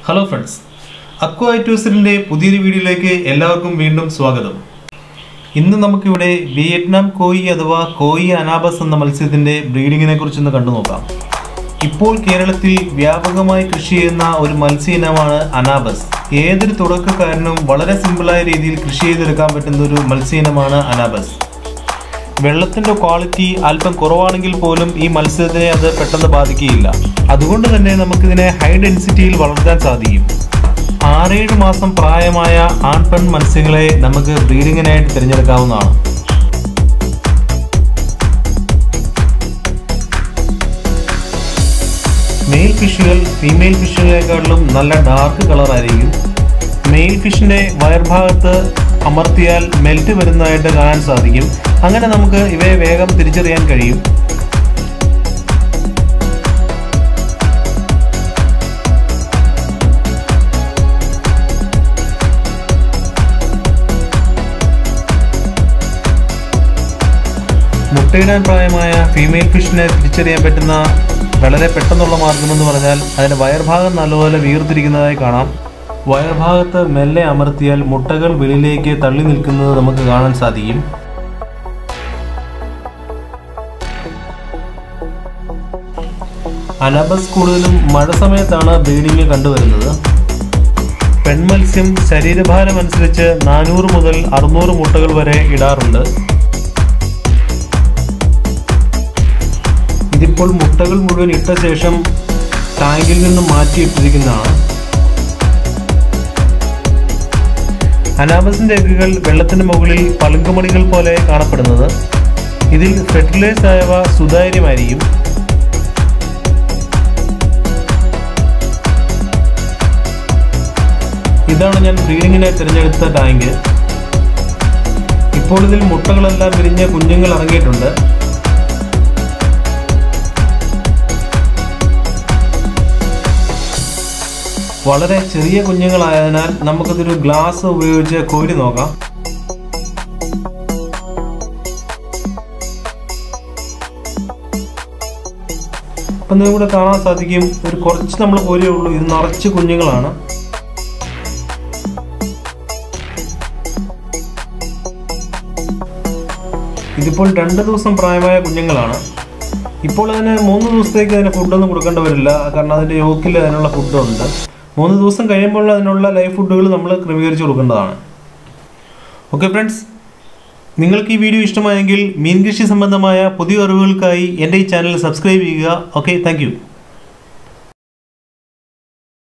hello friends aqua ഐറ്റൂസിൻ്റെ പുതിയൊരു വീഡിയോയിലേക്ക് എല്ലാവർക്കും വീണ്ടും സ്വാഗതം ഇന്ന് നമുക്കിവിടെ വിയറ്റ്നാം കോയി അഥവാ കോയി അനാബസ് എന്ന മത്സ്യത്തിൻ്റെ ബ്രീഡിങ്ങിനെ കുറിച്ചൊന്ന് കണ്ടു നോക്കാം ഇപ്പോൾ കേരളത്തിൽ വ്യാപകമായി കൃഷി ചെയ്യുന്ന ഒരു മത്സ്യ ഇനമാണ് അനാബസ് ഏതൊരു തുടക്കക്കാരനും വളരെ സിമ്പിളായ രീതിയിൽ കൃഷി ചെയ്തെടുക്കാൻ പറ്റുന്ന ഒരു മത്സ്യ ഇനമാണ് അനാബസ് വെള്ളത്തിന്റെ ക്വാളിറ്റി അല്പം കുറവാണെങ്കിൽ പോലും ഈ മത്സ്യത്തിനെ അത് പെട്ടെന്ന് ബാധിക്കുകയില്ല അതുകൊണ്ട് തന്നെ നമുക്കിതിനെ ഹൈ ഡെൻസിറ്റിയിൽ വളർത്താൻ സാധിക്കും ആറേഴ് മാസം പ്രായമായ ആൺപെൺ മത്സ്യങ്ങളെ നമുക്ക് ബ്രീഡിങ്ങിനായിട്ട് തിരഞ്ഞെടുക്കാവുന്നതാണ് മെയിൽ ഫിഷുകൾ ഫീമെയിൽ ഫിഷുകളെക്കാട്ടിലും നല്ല ഡാർക്ക് കളറായിരിക്കും മെയിൽ ഫിഷിന്റെ വയർഭാഗത്ത് അമർത്തിയാൽ മെൽറ്റ് വരുന്നതായിട്ട് കാണാൻ സാധിക്കും അങ്ങനെ നമുക്ക് ഇവയെ വേഗം തിരിച്ചറിയാൻ കഴിയും മുട്ടയിടാൻ പ്രായമായ ഫീമെയിൽ ഫിഷിനെ തിരിച്ചറിയാൻ പറ്റുന്ന വളരെ പെട്ടെന്നുള്ള മാർഗമെന്ന് പറഞ്ഞാൽ അതിൻ്റെ വയർഭാഗം നല്ലപോലെ വീർത്തിരിക്കുന്നതായി കാണാം വയർഭാഗത്ത് മെല്ലെ അമർത്തിയാൽ മുട്ടകൾ വെളിയിലേക്ക് തള്ളി നിൽക്കുന്നത് നമുക്ക് കാണാൻ സാധിക്കും അനബസ് കൂടുതലും മഴ സമയത്താണ് ബ്രീഡിംഗ് കണ്ടുവരുന്നത് പെൺമത്സ്യം ശരീരഭാരം അനുസരിച്ച് നാനൂറ് മുതൽ അറുന്നൂറ് മുട്ടകൾ വരെ ഇടാറുണ്ട് ഇതിപ്പോൾ മുട്ടകൾ മുഴുവൻ ഇട്ട ശേഷം ടാങ്കിൽ നിന്നും മാറ്റിയിട്ടിരിക്കുന്നതാണ് അനാബസിന്റെ എഗ്ഗുകൾ വെള്ളത്തിന് മുകളിൽ പളുങ്കുമണികൾ പോലെ കാണപ്പെടുന്നത് ഇതിൽ ഫെർട്ടിലൈസ് ആയവ സുതാര്യമായിരിക്കും ഇതാണ് ഞാൻ ബ്രീഡിങ്ങിനായി തിരഞ്ഞെടുത്ത ടാങ്ക് ഇപ്പോൾ ഇതിൽ മുട്ടകളെല്ലാം വിരിഞ്ഞ കുഞ്ഞുങ്ങൾ ഇറങ്ങിയിട്ടുണ്ട് വളരെ ചെറിയ കുഞ്ഞുങ്ങളായതിനാൽ നമുക്കിതൊരു ഗ്ലാസ് ഉപയോഗിച്ച് കോരി നോക്കാം അപ്പം നിങ്ങൾക്ക് കാണാൻ സാധിക്കും ഒരു കുറച്ച് നമ്മൾ കോരിയേ ഉള്ളൂ ഇത് നിറച്ച് കുഞ്ഞുങ്ങളാണ് ഇതിപ്പോൾ രണ്ട് ദിവസം പ്രായമായ കുഞ്ഞുങ്ങളാണ് ഇപ്പോൾ അതിന് മൂന്ന് ദിവസത്തേക്ക് അതിന് ഫുഡൊന്നും കൊടുക്കേണ്ടി വരില്ല കാരണം അതിൻ്റെ യോക്കിൽ അതിനുള്ള ഫുഡുണ്ട് മൂന്ന് ദിവസം കഴിയുമ്പോൾ അതിനുള്ള ലൈഫ് ഫുഡുകൾ നമ്മൾ ക്രമീകരിച്ച് കൊടുക്കേണ്ടതാണ് ഓക്കെ ഫ്രണ്ട്സ് നിങ്ങൾക്ക് ഈ വീഡിയോ ഇഷ്ടമായെങ്കിൽ മീൻ കൃഷി സംബന്ധമായ പുതിയ അറിവുകൾക്കായി എൻ്റെ ഈ ചാനൽ സബ്സ്ക്രൈബ് ചെയ്യുക ഓക്കെ താങ്ക്